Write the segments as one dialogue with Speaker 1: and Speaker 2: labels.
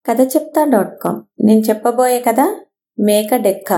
Speaker 1: కథ చెప్తా dot com నేను చెప్పబోయే కథ మేక డెక్క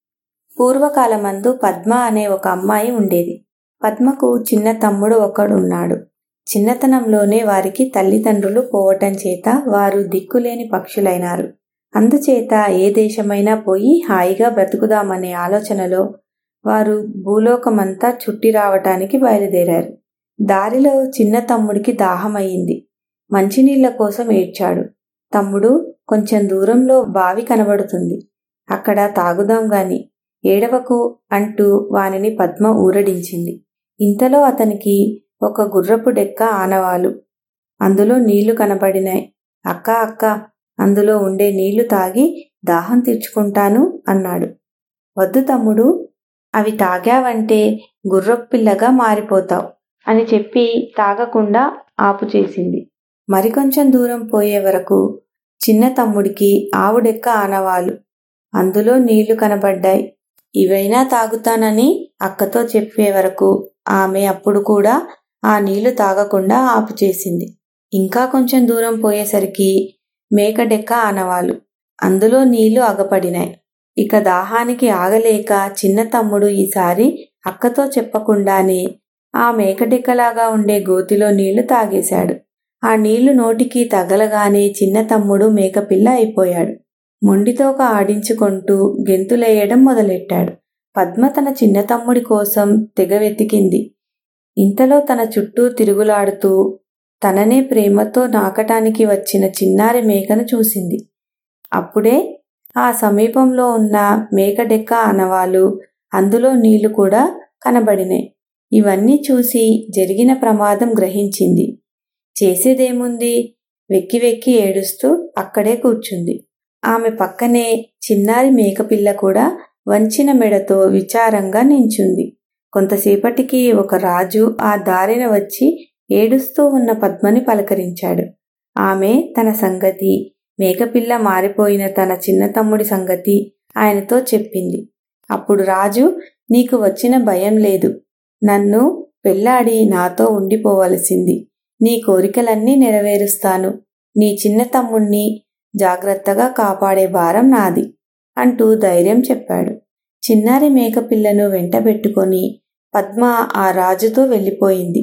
Speaker 1: పూర్వకాలమందు పద్మ అనే ఒక అమ్మాయి ఉండేది పద్మకు చిన్న తమ్ముడు ఒకడున్నాడు చిన్నతనంలోనే వారికి తల్లిదండ్రులు పోవటం చేత వారు దిక్కులేని పక్షులైనారు అందుచేత ఏ దేశమైనా పోయి హాయిగా బ్రతుకుదామనే ఆలోచనలో వారు భూలోకమంతా చుట్టి రావటానికి బయలుదేరారు దారిలో చిన్న తమ్ముడికి దాహమయ్యింది మంచినీళ్ల కోసం ఏడ్చాడు తమ్ముడు కొంచెం దూరంలో బావి కనబడుతుంది అక్కడ తాగుదాం గాని ఏడవకు అంటూ వానిని పద్మ ఊరడించింది ఇంతలో అతనికి ఒక గుర్రపు డెక్క ఆనవాలు అందులో నీళ్లు కనబడినాయి అక్క అక్క అందులో ఉండే నీళ్లు తాగి దాహం తీర్చుకుంటాను అన్నాడు వద్దు తమ్ముడు అవి తాగావంటే గుర్రపిల్లగా మారిపోతావు అని చెప్పి తాగకుండా ఆపు చేసింది మరికొంచెం దూరం పోయే వరకు చిన్న తమ్ముడికి ఆవుడెక్క ఆనవాలు అందులో నీళ్లు కనబడ్డాయి ఇవైనా తాగుతానని అక్కతో చెప్పే వరకు ఆమె అప్పుడు కూడా ఆ నీళ్లు తాగకుండా ఆపు చేసింది ఇంకా కొంచెం దూరం పోయేసరికి మేకడెక్క ఆనవాలు అందులో నీళ్లు అగపడినాయి ఇక దాహానికి ఆగలేక చిన్న తమ్ముడు ఈసారి అక్కతో చెప్పకుండానే ఆ మేకడెక్కలాగా ఉండే గోతిలో నీళ్లు తాగేశాడు ఆ నీళ్లు నోటికి తగలగానే చిన్న తమ్ముడు మేకపిల్ల అయిపోయాడు మొండితోక ఆడించుకుంటూ గెంతులేయడం మొదలెట్టాడు పద్మ తన చిన్న తమ్ముడి కోసం తెగ వెతికింది ఇంతలో తన చుట్టూ తిరుగులాడుతూ తననే ప్రేమతో నాకటానికి వచ్చిన చిన్నారి మేకను చూసింది అప్పుడే ఆ సమీపంలో ఉన్న మేకడెక్క అనవాలు అందులో నీళ్లు కూడా కనబడినాయి ఇవన్నీ చూసి జరిగిన ప్రమాదం గ్రహించింది చేసేదేముంది వెక్కి వెక్కి ఏడుస్తూ అక్కడే కూర్చుంది ఆమె పక్కనే చిన్నారి మేకపిల్ల కూడా వంచిన మెడతో విచారంగా నించుంది కొంతసేపటికి ఒక రాజు ఆ దారిన వచ్చి ఏడుస్తూ ఉన్న పద్మని పలకరించాడు ఆమె తన సంగతి మేకపిల్ల మారిపోయిన తన చిన్న తమ్ముడి సంగతి ఆయనతో చెప్పింది అప్పుడు రాజు నీకు వచ్చిన భయం లేదు నన్ను పెళ్లాడి నాతో ఉండిపోవలసింది నీ కోరికలన్నీ నెరవేరుస్తాను నీ చిన్న తమ్ముణ్ణి జాగ్రత్తగా కాపాడే భారం నాది అంటూ ధైర్యం చెప్పాడు చిన్నారి మేకపిల్లను వెంటబెట్టుకొని పద్మ ఆ రాజుతో వెళ్ళిపోయింది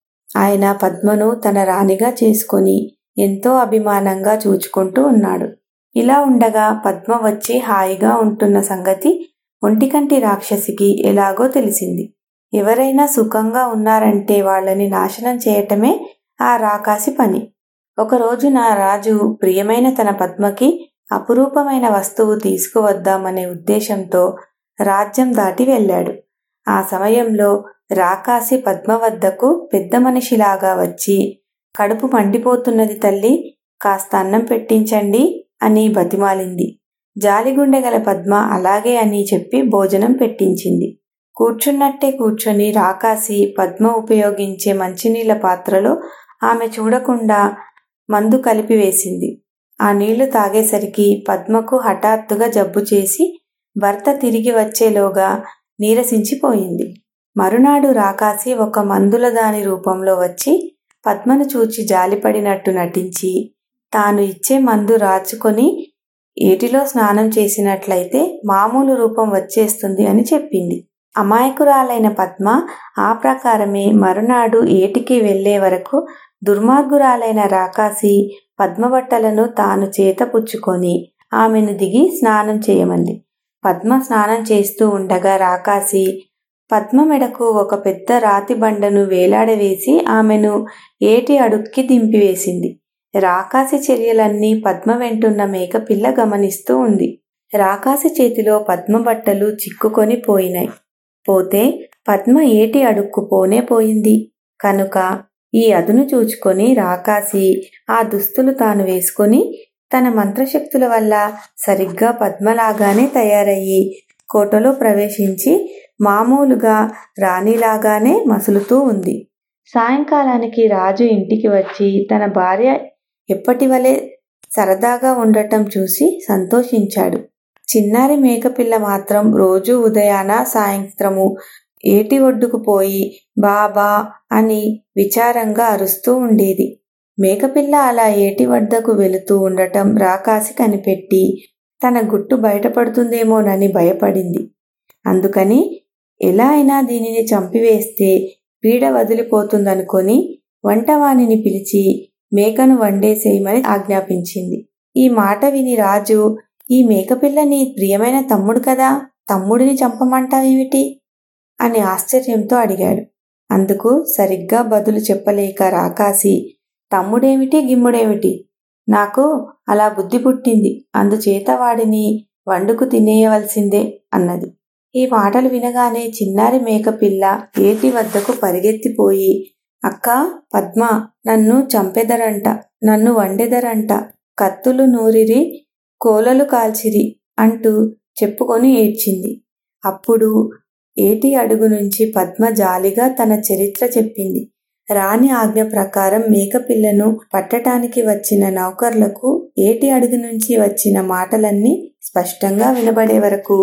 Speaker 1: ఆయన పద్మను తన రాణిగా చేసుకొని ఎంతో అభిమానంగా చూచుకుంటూ ఉన్నాడు ఇలా ఉండగా పద్మ వచ్చి హాయిగా ఉంటున్న సంగతి ఒంటికంటి రాక్షసికి ఎలాగో తెలిసింది ఎవరైనా సుఖంగా ఉన్నారంటే వాళ్ళని నాశనం చేయటమే ఆ రాకాసి పని ఒకరోజు నా రాజు ప్రియమైన తన పద్మకి అపురూపమైన వస్తువు తీసుకువద్దామనే ఉద్దేశంతో రాజ్యం దాటి వెళ్ళాడు ఆ సమయంలో రాకాసి పద్మ వద్దకు పెద్ద మనిషిలాగా వచ్చి కడుపు మండిపోతున్నది తల్లి కాస్త అన్నం పెట్టించండి అని బతిమాలింది జాలిగుండె గల పద్మ అలాగే అని చెప్పి భోజనం పెట్టించింది కూర్చున్నట్టే కూర్చొని రాకాసి పద్మ ఉపయోగించే మంచినీళ్ల పాత్రలో ఆమె చూడకుండా మందు కలిపివేసింది ఆ నీళ్లు తాగేసరికి పద్మకు హఠాత్తుగా జబ్బు చేసి భర్త తిరిగి వచ్చేలోగా నీరసించిపోయింది మరునాడు రాకాసి ఒక మందుల దాని రూపంలో వచ్చి పద్మను చూచి జాలిపడినట్టు నటించి తాను ఇచ్చే మందు రాచుకొని ఏటిలో స్నానం చేసినట్లయితే మామూలు రూపం వచ్చేస్తుంది అని చెప్పింది అమాయకురాలైన పద్మ ఆ ప్రకారమే మరునాడు ఏటికి వెళ్లే వరకు దుర్మార్గురాలైన రాకాసి పద్మబట్టలను తాను చేత పుచ్చుకొని ఆమెను దిగి స్నానం చేయమంది పద్మ స్నానం చేస్తూ ఉండగా రాకాసి పద్మ మెడకు ఒక పెద్ద రాతి బండను వేలాడవేసి ఆమెను ఏటి అడుక్కి దింపివేసింది రాకాసి చర్యలన్నీ పద్మ వెంటున్న మేకపిల్ల గమనిస్తూ ఉంది రాకాసి చేతిలో పద్మ బట్టలు చిక్కుకొని పోయినాయి పోతే పద్మ ఏటి అడుక్కు పోనే పోయింది కనుక ఈ అదును చూచుకొని రాకాసి ఆ దుస్తులు తాను వేసుకొని తన మంత్రశక్తుల వల్ల సరిగ్గా పద్మలాగానే తయారయ్యి కోటలో ప్రవేశించి మామూలుగా రాణిలాగానే మసులుతూ ఉంది సాయంకాలానికి రాజు ఇంటికి వచ్చి తన భార్య ఎప్పటివలే సరదాగా ఉండటం చూసి సంతోషించాడు చిన్నారి మేకపిల్ల మాత్రం రోజు ఉదయాన సాయంత్రము ఏటి ఒడ్డుకు పోయి బాబా అని విచారంగా అరుస్తూ ఉండేది మేకపిల్ల అలా ఏటి వద్దకు వెళుతూ ఉండటం రాకాసి కనిపెట్టి తన గుట్టు బయటపడుతుందేమోనని భయపడింది అందుకని ఎలా అయినా దీనిని చంపివేస్తే పీడ వదిలిపోతుందనుకొని వంటవాణిని పిలిచి మేకను వండేసేయమని ఆజ్ఞాపించింది ఈ మాట విని రాజు ఈ మేకపిల్ల నీ ప్రియమైన తమ్ముడు కదా తమ్ముడిని చంపమంటావేమిటి అని ఆశ్చర్యంతో అడిగాడు అందుకు సరిగ్గా బదులు చెప్పలేక రాకాసి తమ్ముడేమిటి గిమ్ముడేమిటి నాకు అలా బుద్ధి పుట్టింది అందుచేత వాడిని వండుకు తినేయవలసిందే అన్నది ఈ మాటలు వినగానే చిన్నారి మేకపిల్ల ఏటి వద్దకు పరిగెత్తిపోయి అక్క పద్మ నన్ను చంపెదరంట నన్ను వండెదరంట కత్తులు నూరిరి కోలలు కాల్చిరి అంటూ చెప్పుకొని ఏడ్చింది అప్పుడు ఏటి అడుగు నుంచి పద్మ జాలిగా తన చరిత్ర చెప్పింది రాణి ఆజ్ఞ ప్రకారం మేకపిల్లను పట్టటానికి వచ్చిన నౌకర్లకు ఏటి అడుగు నుంచి వచ్చిన మాటలన్నీ స్పష్టంగా వినబడే వరకు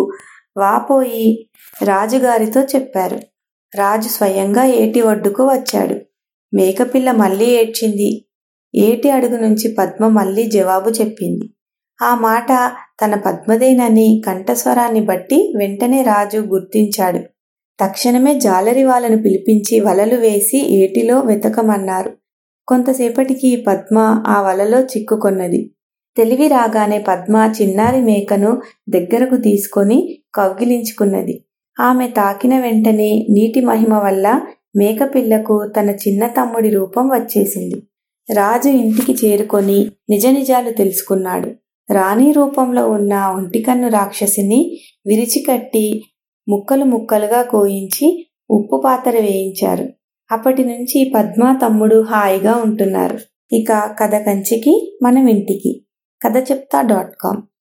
Speaker 1: వాపోయి రాజుగారితో చెప్పారు రాజు స్వయంగా ఏటి ఒడ్డుకు వచ్చాడు మేకపిల్ల మళ్ళీ ఏడ్చింది ఏటి అడుగు నుంచి పద్మ మళ్ళీ జవాబు చెప్పింది ఆ మాట తన పద్మదేనని కంఠస్వరాన్ని బట్టి వెంటనే రాజు గుర్తించాడు తక్షణమే జాలరి వాళ్ళను పిలిపించి వలలు వేసి ఏటిలో వెతకమన్నారు కొంతసేపటికి పద్మ ఆ వలలో చిక్కుకొన్నది తెలివి రాగానే పద్మ చిన్నారి మేకను దగ్గరకు తీసుకొని కౌగిలించుకున్నది ఆమె తాకిన వెంటనే నీటి మహిమ వల్ల మేకపిల్లకు తన చిన్న తమ్ముడి రూపం వచ్చేసింది రాజు ఇంటికి చేరుకొని నిజ నిజాలు తెలుసుకున్నాడు రాణి రూపంలో ఉన్న ఒంటికన్ను రాక్షసిని విరిచికట్టి ముక్కలు ముక్కలుగా కోయించి ఉప్పు పాతర వేయించారు అప్పటి నుంచి పద్మ తమ్ముడు హాయిగా ఉంటున్నారు ఇక కథ కంచికి మనం ఇంటికి కథ చెప్తా డాట్ కామ్